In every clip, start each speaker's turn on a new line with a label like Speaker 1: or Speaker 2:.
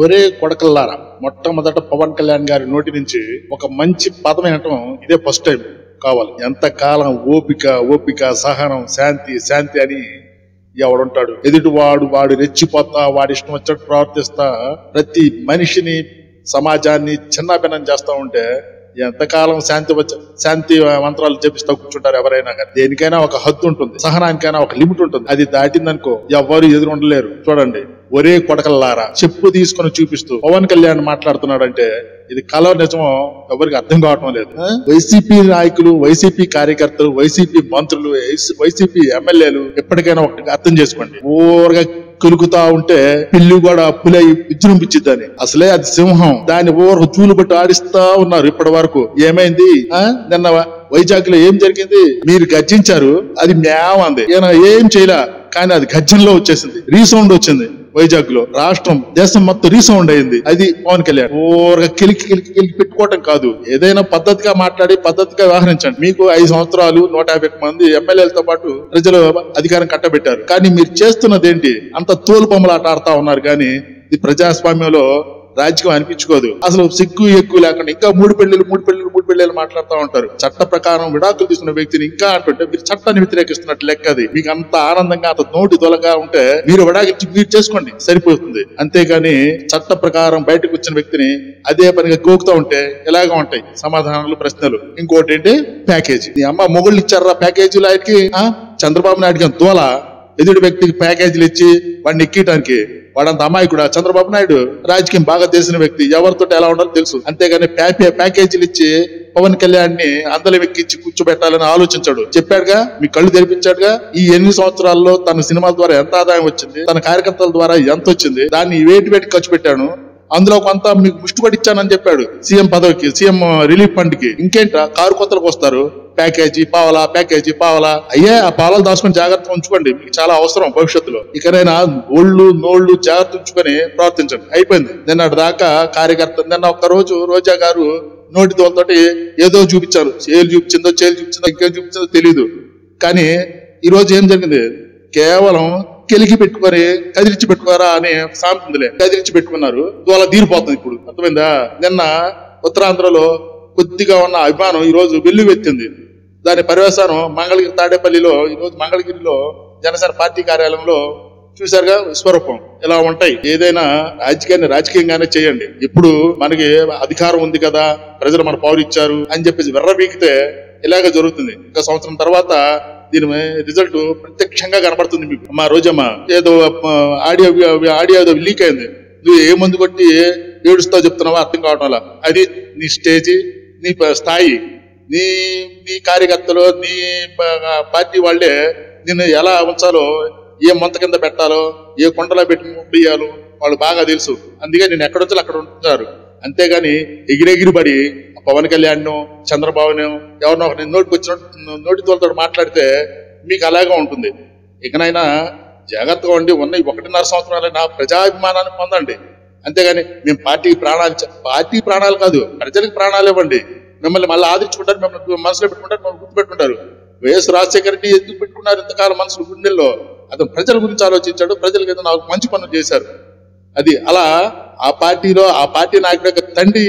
Speaker 1: ఒరే కొడకల్లారా మొట్టమొదట పవన్ కళ్యాణ్ గారి నోటి నుంచి ఒక మంచి పదం వినటం ఇదే ఫస్ట్ టైం కావాలి ఎంతకాలం ఓపిక ఓపిక సహనం శాంతి శాంతి అని ఎవడుంటాడు ఎదుటి వాడు వాడు రెచ్చిపోతా వాడి ఇష్టం వచ్చినట్టు ప్రవర్తిస్తా ప్రతి మనిషిని సమాజాన్ని చిన్నాభిన్నం చేస్తా ఉంటే ఎంతకాలం శాంతి వచ్చ శాంతి మంత్రాలు జపిస్తా కూర్చుంటారు ఎవరైనా కానీ దేనికైనా ఒక హద్దు ఉంటుంది సహనానికైనా ఒక లిమిట్ ఉంటుంది అది దాటిందనుకో ఎవ్వరు ఎదురు ఉండలేరు చూడండి ఒరే కొడకల్లారా చెప్పు తీసుకొని చూపిస్తూ పవన్ కళ్యాణ్ మాట్లాడుతున్నాడంటే ఇది కల నిజమో ఎవరికి అర్థం కావటం లేదు వైసీపీ నాయకులు వైసీపీ కార్యకర్తలు వైసీపీ మంత్రులు వైసీపీ ఎమ్మెల్యేలు ఎప్పటికైనా ఒకటి అర్థం చేసుకోండి ఊరగా కెలుకుతా ఉంటే పిల్లి కూడా పులై విజృంభించిద్దని అసలే అది సింహం దాన్ని ఊరు చూలు బట్టి ఆడిస్తా ఉన్నారు ఇప్పటి వరకు ఏమైంది ఆ? నిన్న వైజాగ్ లో ఏం జరిగింది మీరు గర్జించారు అది మ్యావ్ అంది ఈయన ఏం చేయలే కానీ అది గర్జనలో వచ్చేసింది రీసౌండ్ వచ్చింది వైజాగ్ లో రాష్ట్రం దేశం మొత్తం రీసౌండ్ అయింది అది పవన్ కళ్యాణ్ ఓరగా కిలికి కిలికి కిలికి పెట్టుకోవటం కాదు ఏదైనా పద్ధతిగా మాట్లాడి పద్ధతిగా వ్యవహరించండి మీకు ఐదు సంవత్సరాలు నూట యాభై ఒక్క మంది ఎమ్మెల్యేలతో పాటు ప్రజలు అధికారం కట్టబెట్టారు కానీ మీరు చేస్తున్నది ఏంటి అంత తోలు బొమ్మలాట ఆడుతా ఉన్నారు కానీ ఇది ప్రజాస్వామ్యంలో రాజకీయం అనిపించుకోదు అసలు సిగ్గు ఎక్కువ లేకుండా ఇంకా మూడు పెళ్లిలు మూడు పెళ్లిలు మూడు పెళ్లిలు మాట్లాడుతూ ఉంటారు చట్ట ప్రకారం విడాకులు తీసుకున్న వ్యక్తిని ఇంకా అంటుంటే మీరు చట్టాన్ని వ్యతిరేకిస్తున్నట్టు లెక్క అది మీకు అంత ఆనందంగా అంత నోటి దొలగా ఉంటే మీరు విడాకులు మీరు చేసుకోండి సరిపోతుంది అంతేగాని చట్ట ప్రకారం బయటకు వచ్చిన వ్యక్తిని అదే పనిగా గోకుతూ ఉంటే ఎలాగా ఉంటాయి సమాధానాలు ప్రశ్నలు ఇంకోటి ఏంటి ప్యాకేజీ నీ అమ్మ మొగుళ్ళు ఇచ్చారా ప్యాకేజీలు ఆయనకి ఆ? చంద్రబాబు నాయుడుకి అంత దోల ఎదుటి వ్యక్తికి ప్యాకేజీలు ఇచ్చి వాడిని ఎక్కియటానికి వాడంత అమాయకుడా చంద్రబాబు నాయుడు రాజకీయం బాగా తెలిసిన వ్యక్తి ఎవరితో ఎలా ఉండాలో తెలుసు అంతేగాని ప్యా- ప్యాకేజీలు ఇచ్చి పవన్ కళ్యాణ్ ని అందలం ఎక్కించి కూర్చోబెట్టాలని ఆలోచించాడు చెప్పాడుగా మీ కళ్ళు తెరిపించాడుగా ఈ ఎన్ని సంవత్సరాల్లో తన సినిమాల ద్వారా ఎంత ఆదాయం వచ్చింది తన కార్యకర్తల ద్వారా ఎంత వచ్చింది దాన్ని వేటి వేటి ఖర్చు పెట్టాను అందులో కొంత మీకు ముష్టిపడి ఇచ్చానని చెప్పాడు సీఎం పదవికి సీఎం రిలీఫ్ ఫండ్ కి ఇంకేంట కారు కొత్తలకు వస్తారు ప్యాకేజీ పావలా ప్యాకేజీ పావలా అయ్యే ఆ పావలాలు దాచుకొని జాగ్రత్తగా ఉంచుకోండి మీకు చాలా అవసరం భవిష్యత్తులో ఇకనైనా ఒళ్ళు నోళ్ళు జాగ్రత్త ఉంచుకొని ప్రవర్తించండి అయిపోయింది నిన్నటి దాకా కార్యకర్త నిన్న ఒక్క రోజు రోజా గారు నోటి తోలతోటి ఏదో చూపించారు చేలు చూపించిందో చేలు చూపించిందో ఇంకేం చూపించిందో తెలియదు కానీ ఈ రోజు ఏం జరిగింది కేవలం కెలికి పెట్టుకొని కదిలించి పెట్టుకోరా అనే సామెత ఉందిలే కదిలించి పెట్టుకున్నారు వాళ్ళ తీరిపోతుంది ఇప్పుడు అర్థమైందా నిన్న ఉత్తరాంధ్రలో కొద్దిగా ఉన్న అభిమానం ఈ రోజు వెల్లువెత్తింది దాని పర్యవసానం మంగళగిరి తాడేపల్లిలో ఈ రోజు మంగళగిరిలో జనసేన పార్టీ కార్యాలయంలో చూశారుగా విశ్వరూపం ఇలా ఉంటాయి ఏదైనా రాజకీయాన్ని రాజకీయంగానే చేయండి ఇప్పుడు మనకి అధికారం ఉంది కదా ప్రజలు మన పౌరు ఇచ్చారు అని చెప్పేసి వెర్రబీకితే ఇలాగ జరుగుతుంది ఇంకా సంవత్సరం తర్వాత దీని రిజల్ట్ ప్రత్యక్షంగా కనబడుతుంది మీకు మా రోజమ్మ ఏదో ఆ, ఆడియో ఆడియో ఏదో లీక్ అయింది నువ్వు ఏ మందు కొట్టి ఏడుస్తావు చెప్తున్నావో అర్థం కావటం వల్ల అది నీ స్టేజీ నీ ప- స్థాయి నీ నీ కార్యకర్తలు నీ ప- పార్టీ వాళ్ళే నిన్ను ఎలా ఉంచాలో ఏ మంత కింద పెట్టాలో ఏ కొండలో పెట్టి ముడియాలో వాళ్ళు బాగా తెలుసు అందుకే నేను ఎక్కడొచ్చో అక్కడ ఉంటున్నారు అంతేగాని ఎగిరెగిరి పడి పవన్ కళ్యాణ్ చంద్రబాబును ఎవరినో ఒకరిని నోటికి వచ్చిన నోటి తోలతో మాట్లాడితే మీకు అలాగే ఉంటుంది ఇకనైనా జాగ్రత్తగా ఉండి ఉన్న ఈ ఒకటిన్నర సంవత్సరాలైనా ప్రజాభిమానాన్ని పొందండి అంతేగాని మేము పార్టీకి ప్రాణాలు ఇచ్చా- పార్టీ ప్రాణాలు కాదు ప్రజలకు ప్రాణాలు ఇవ్వండి మిమ్మల్ని మళ్ళీ ఆదరించుకుంటారు మిమ్మల్ని మనసులో పెట్టుకుంటారు మిమ్మల్ని గుర్తుపెట్టుకుంటారు వైఎస్ రాజశేఖర రెడ్డి ఎందుకు పెట్టుకున్నారు ఇంతకాలం మనసులో గుండెల్లో అతను ప్రజల గురించి ఆలోచించాడు ప్రజలకు ఏదో నాకు మంచి పనులు చేశారు అది అలా ఆ పార్టీలో ఆ పార్టీ నాయకుడు యొక్క తండ్రి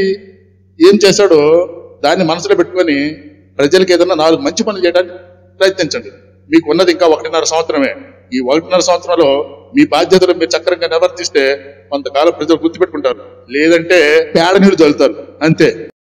Speaker 1: ఏం చేశాడో దాన్ని మనసులో పెట్టుకొని ప్రజలకు ఏదైనా నాలుగు మంచి పనులు చేయడానికి ప్రయత్నించండి మీకు ఉన్నది ఇంకా ఒకటిన్నర సంవత్సరమే ఈ ఒకటిన్నర సంవత్సరంలో మీ బాధ్యతలు మీరు చక్రంగా నిర్వర్తిస్తే కొంతకాలం ప్రజలు గుర్తుపెట్టుకుంటారు లేదంటే పేడ నీళ్ళు చల్లుతారు అంతే